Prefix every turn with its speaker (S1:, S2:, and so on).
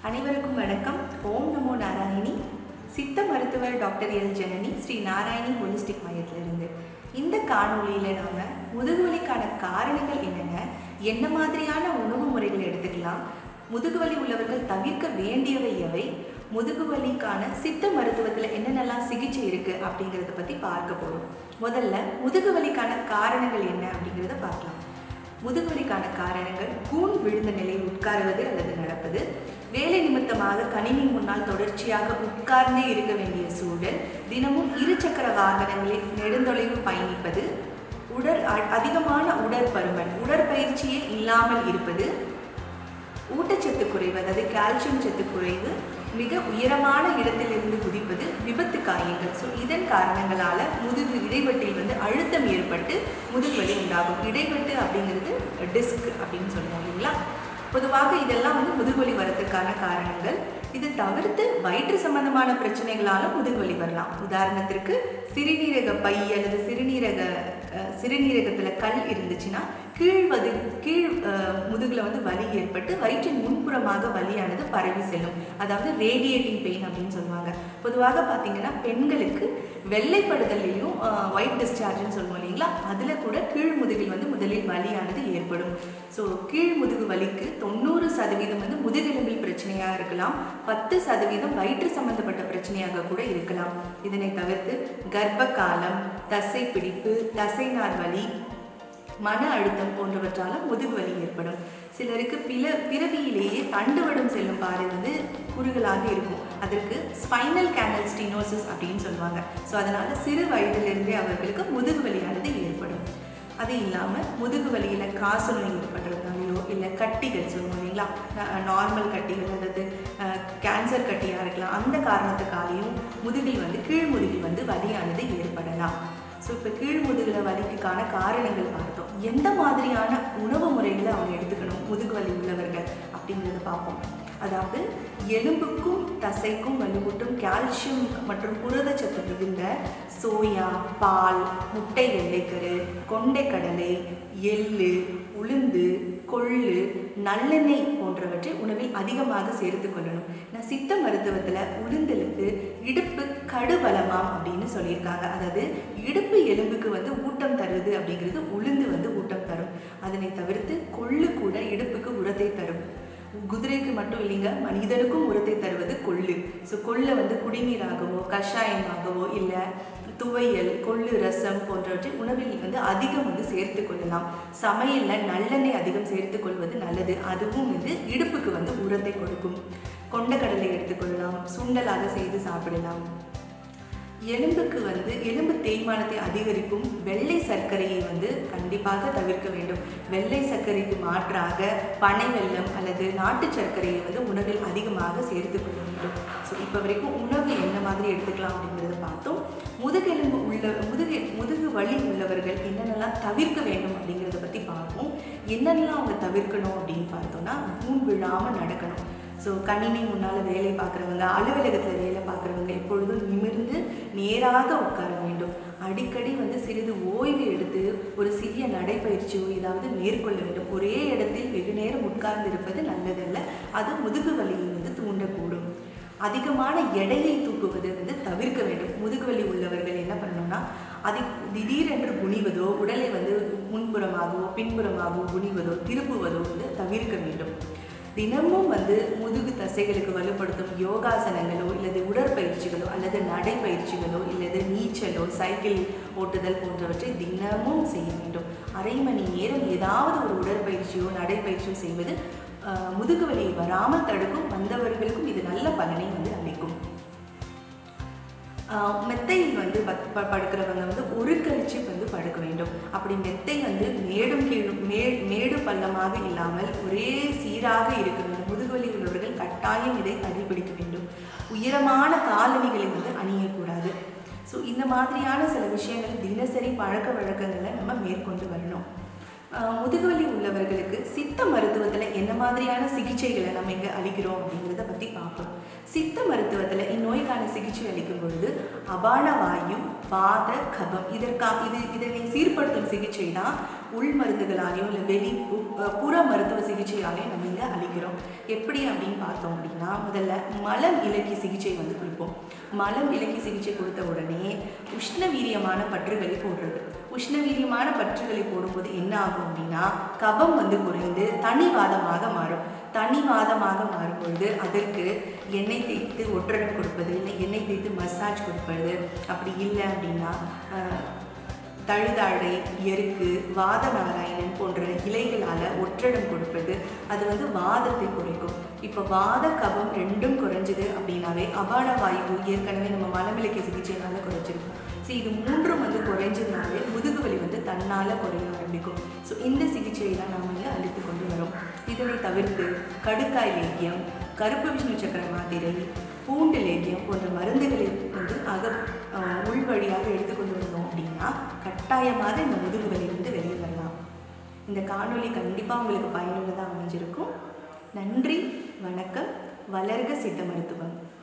S1: அனைவருக்கும் வணக்கம் ஓம் நமோ நாராயணி சித்த மருத்துவர் doctor L Janani Sri Narayani holistic மையத்திலிருந்து இந்த காணொளியில் நாம் முதுகுவலிக்கான காரணங்கள் என்னென்ன என்ன மாதிரியான உணவு முறைகள் எடுத்துக்கலாம் முதுகுவலி உள்ளவர்கள் தவிர்க்க வேண்டியவை எவை முதுகுவலிக்கான சித்த மருத்துவத்தில் என்னென்னலாம் சிகிச்சை இருக்குது அப்படிங்கிறத பற்றி பார்க்க போகிறோம் முதல்ல முதுகுவலிக்கான காரணங்கள் என்ன அப்படிங்கிறத பார்க்கலாம் முதுகுவலிக்கான காரணங்கள் கூன் விழுந்த நிலையில் உட்காருவது அல்லது நடப்பது வேலை நிமித்தமாக கணினி முன்னால் தொடர்ச்சியாக உட்கார்ந்தே இருக்க வேண்டிய சூழல் தினமும் இருசக்கர வாகனங்களில் நெடுந்தொலைவு பயணிப்பது உடற் அ- அதிகமான உடற்பருமன் உடற்பயிற்சியே இல்லாமல் இருப்பது ஊட்டச்சத்து குறைவு அதாவது கால்சியம் சத்து குறைவு மிக உயரமான இடத்திலிருந்து குதிப்பது விபத்து காயங்கள் ஸோ இதன் காரணங்களால முதுகு இடைவெட்டில் வந்து அழுத்தம் ஏற்பட்டு முதுகுவலி உண்டாகும் இடைவெட்டு அப்படிங்கிறது டிஸ்க் அப்படின்னு சொல்லுவோம் இல்லைங்களா பொதுவாக இதெல்லாம் வந்து முதுகுவலி வரதுக்கான காரணங்கள் இது தவிர்த்து வயிற்று சம்பந்தமான பிரச்சனைகளாலும் முதுகுவலி வரலாம் உதாரணத்திற்கு சிறுநீரக பை அல்லது சிறுநீரக அஹ், சிறுநீரகத்தில் கல் இருந்துச்சுன்னா கீழ்வது கீழ் அஹ், முதுகுல வந்து வலி ஏற்பட்டு வயிற்றின் முன்புறமாக வலியானது பரவி செல்லும் அதாவது ரேடியேட்டிங் பெயின் அப்படின்னு சொல்லுவாங்க பொதுவாக பார்த்தீங்கன்னா பெண்களுக்கு வெள்ளைப்படுதலையும் ஒயிட் டிஸ்சார்ஜ்னு சொல்லுவோம் இல்லைங்களா அதில் கூட கீழ் முதுகில் வந்து முதலில் வலியானது ஏற்படும் ஸோ கீழ் முதுகு வலிக்கு தொண்ணூறு சதவீதம் வந்து முதுகெலும்பில் பிரச்சனையாக இருக்கலாம் பத்து சதவீதம் வயிற்று சம்பந்தப்பட்ட பிரச்சனையாக கூட இருக்கலாம் இதனை தவிர்த்து கர்ப்ப காலம் தசை பிடிப்பு தசைநார் வலி மன அழுத்தம் போன்றவற்றால முதுகு வலி ஏற்படும் சிலருக்கு பில பிறவியிலேயே தண்டுவடம் செல்லும் பாதை வந்து குறுகலாக இருக்கும் அதற்கு ஸ்பைனல் கேனல் ஸ்டினோசிஸ் அப்படின்னு சொல்லுவாங்க ஸோ அதனால சிறு வயதிலிருந்தே அவர்களுக்கு முதுகு வலியானது ஏற்படும் அது இல்லாமல் முதுகு வலியில் காசு நோய் ஏற்படுறதுனாலையோ இல்லை கட்டிகள் சொல்லுவோம் இல்லைங்களா நார்மல் கட்டிகள் அதாவது கேன்சர் கட்டியாக இருக்கலாம் அந்த காரணத்துக்காலையும் முதுகில் வந்து கீழ் முதுகில் வந்து வலியானது ஏற்படலாம் ஸோ இப்போ கீழ் முதுகில் வலிக்குக்கான காரணங்கள் பார்த்தோம் எந்த மாதிரியான உணவு முறைகளை அவங்க எடுத்துக்கணும் முதுகு வலி உள்ளவர்கள் அப்படிங்கிறத பார்ப்போம் அதாவது எலும்புக்கும் தசைக்கும் வலுவூட்டும் கால்சியம் மற்றும் புரதச்சத்து மிகுந்த சோயா பால் முட்டை வெள்ளைக்கரு கொண்டைக்கடலை எள்ளு உளுந்து கொள்ளு நல்லெண்ணெய் போன்றவற்றை உணவில் அதிகமாக சேர்த்து கொள்ளணும் நான் சித்த மருத்துவத்தில் உளுந்தலுக்கு இடுப்பு கடுபலமாம் அப்படின்னு சொல்லியிருக்காங்க அதாவது இடுப்பு எலும்புக்கு வந்து ஊட்டம் தருது அப்படிங்கிறது உளுந்து வந்து ஊட்டம் தரும் அதனை தவிர்த்து கொள்ளு கூட இடுப்புக்கு உரத்தை தரும் குதிரைக்கு மட்டும் இல்லைங்க மனிதனுக்கும் உரத்தை தருவது கொள்ளு ஸோ கொள்ளை வந்து குடிநீராகவோ கஷாயமாகவோ இல்லை துவையல் கொள்ளு ரசம் போன்றவற்றை உணவில் வந்து அதிகம் வந்து சேர்த்து கொள்ளலாம் சமையலில் நல்லெண்ணெய் அதிகம் சேர்த்து கொள்வது நல்லது அதுவும் வந்து இடுப்புக்கு வந்து உரத்தை கொடுக்கும் கொண்டக்கடலை எடுத்துக்கொள்ளலாம் சுண்டலாக செய்து சாப்பிடலாம் எலும்புக்கு வந்து எலும்பு தேய்மானத்தை அதிகரிக்கும் வெள்ளை சர்க்கரையை வந்து கண்டிப்பாக தவிர்க்க வேண்டும் வெள்ளை சர்க்கரைக்கு மாற்றாக பனை வெல்லம் அல்லது நாட்டு சர்க்கரையை வந்து உணவில் அதிகமாக சேர்த்து கொள்ள வேண்டும் ஸோ இப்போ வரைக்கும் உணவு என்ன மாதிரி எடுத்துக்கலாம் அப்படிங்கிறத பார்த்தோம் முதுகெலும்பு உள்ள முதுகு முதுகு வலி உள்ளவர்கள் என்னென்னலாம் தவிர்க்க வேண்டும் அப்படிங்கிறத பற்றி பார்ப்போம் என்னென்னலாம் அவங்க தவிர்க்கணும் அப்படின்னு பார்த்தோம்னா கூன் விழாமல் நடக்கணும் ஸோ கணினி முன்னால் வேலை பார்க்குறவங்க அலுவலகத்தில் வேலை பார்க்குறவங்க எப்பொழுதும் நிமிர்ந்து நேராக உட்கார வேண்டும் அடிக்கடி வந்து சிறிது ஓய்வு எடுத்து ஒரு சிறிய நடைப்பயிற்சியோ ஏதாவது மேற்கொள்ள வேண்டும் ஒரே இடத்தில் வெகு நேரம் உட்கார்ந்து இருப்பது நல்லதல்ல அது முதுகு வலியை வந்து தூண்டக்கூடும் அதிகமான எடையை தூக்குவது வந்து தவிர்க்க வேண்டும் முதுகுவலி உள்ளவர்கள் என்ன பண்ணணும்னா அதை திடீரென்று குனிவதோ உடலை வந்து முன்புறமாகவோ பின்புறமாகவோ குனிவதோ திருப்புவதோ வந்து தவிர்க்க வேண்டும் தினமும் வந்து முதுகு தசைகளுக்கு வலுப்படுத்தும் யோகாசனங்களோ இல்லது உடற்பயிற்சிகளோ அல்லது நடைப்பயிற்சிகளோ இல்லது நீச்சலோ சைக்கிள் ஓட்டுதல் போன்றவற்றை தினமும் செய்ய வேண்டும் அரை மணி நேரம் ஏதாவது ஒரு உடற்பயிற்சியோ நடைப்பயிற்சியோ செய்வது ஆஹ், முதுகு வலியை வராமல் தடுக்கும் வந்தவர்களுக்கும் இது நல்ல பலனை வந்து அளிக்கும் ஆஹ் மெத்தையில் வந்து பத் ப- படுக்கிறவங்க வந்து ஒரு கழிச்சு வந்து படுக்க வேண்டும் அப்படி மெத்தை வந்து மேடும் கீழும் மே மேடு பள்ளமாக இல்லாமல் ஒரே சீராக இருக்க வேண்டும் முதுகுவலி உள்ளவர்கள் கட்டாயம் இதை கடைபிடிக்க வேண்டும் உயரமான காலணிகளை வந்து அணியக்கூடாது ஸோ இந்த மாதிரியான சில விஷயங்கள் தினசரி பழக்க வழக்கங்களை நம்ம மேற்கொண்டு வரணும் ஆஹ் முதுகுவலி உள்ளவர்களுக்கு சித்த மருத்துவத்தில் என்ன மாதிரியான சிகிச்சைகளை நம்ம இங்கே அளிக்கிறோம் அப்படிங்கிறத பற்றி பார்ப்போம் சித்த மருத்துவத்தில் இந்நோய்க்கான சிகிச்சை அளிக்கும் பொழுது அபான வாயு வாத கபம் இதற்கா இது இதனை சீர்படுத்தும் சிகிச்சை தான் உள் மருந்துகளாலையும் இல்லை வெளி பு- அஹ் புற மருத்துவ சிகிச்சையாலையும் நம்ம இங்கே அளிக்கிறோம் எப்படி அப்படின்னு பார்த்தோம் அப்படின்னா முதல்ல மலம் இலக்கி சிகிச்சை வந்து கொடுப்போம் மலம் இலக்கி சிகிச்சை கொடுத்த உடனே உஷ்ண வீரியமான பற்றுகளை போடுறது உஷ்ண வீரியமான பற்றுகளை போடும்போது என்ன ஆகும் அப்படின்னா கபம் வந்து குறைந்து தனிவாதமாக மாறும் தனிவாதமாக மாறும் பொழுது அதற்கு எண்ணெய் தேய்த்து ஒற்றடம் கொடுப்பது இல்லை எண்ணெய் தேய்த்து மசாஜ் கொடுப்பது அப்படி இல்லை அப்படின்னா ஆஹ், தழுதாழை எருக்கு வாத நாராயணன் போன்ற இலைகளால் ஒற்றடம் கொடுப்பது அது வந்து வாதத்தை குறைக்கும் இப்போ வாத கபம் ரெண்டும் குறைஞ்சுது அப்படின்னாவே அபான வாயு ஏற்கனவே நம்ம மலமிளக்கிய சிகிச்சைனால குறைஞ்சிருக்கும் ஸோ இது மூன்றும் வந்து குறைஞ்சதுனாலே முதுகு வலி வந்து தன்னால் குறைய ஆரம்பிக்கும் ஸோ இந்த சிகிச்சையை தான் நாம் வந்து அளித்து கொண்டு வரோம் இதனை தவிர்த்து கடுக்காய் லேக்கியம் கருப்பு விஷ்ணு சக்கர மாத்திரை பூண்டு லேக்கியம் போன்ற மருந்துகளை வந்து அக அஹ், உள் வழியாக எடுத்துக்கொண்டு வந்தோம் அப்படின்னா கட்டாயமாக இந்த முதுகு வலி வந்து வெளியே வரலாம் இந்த காணொளி கண்டிப்பாக உங்களுக்கு பயனுள்ளதாக அமைஞ்சிருக்கும் நன்றி வணக்கம் வளர்க சித்த மருத்துவம்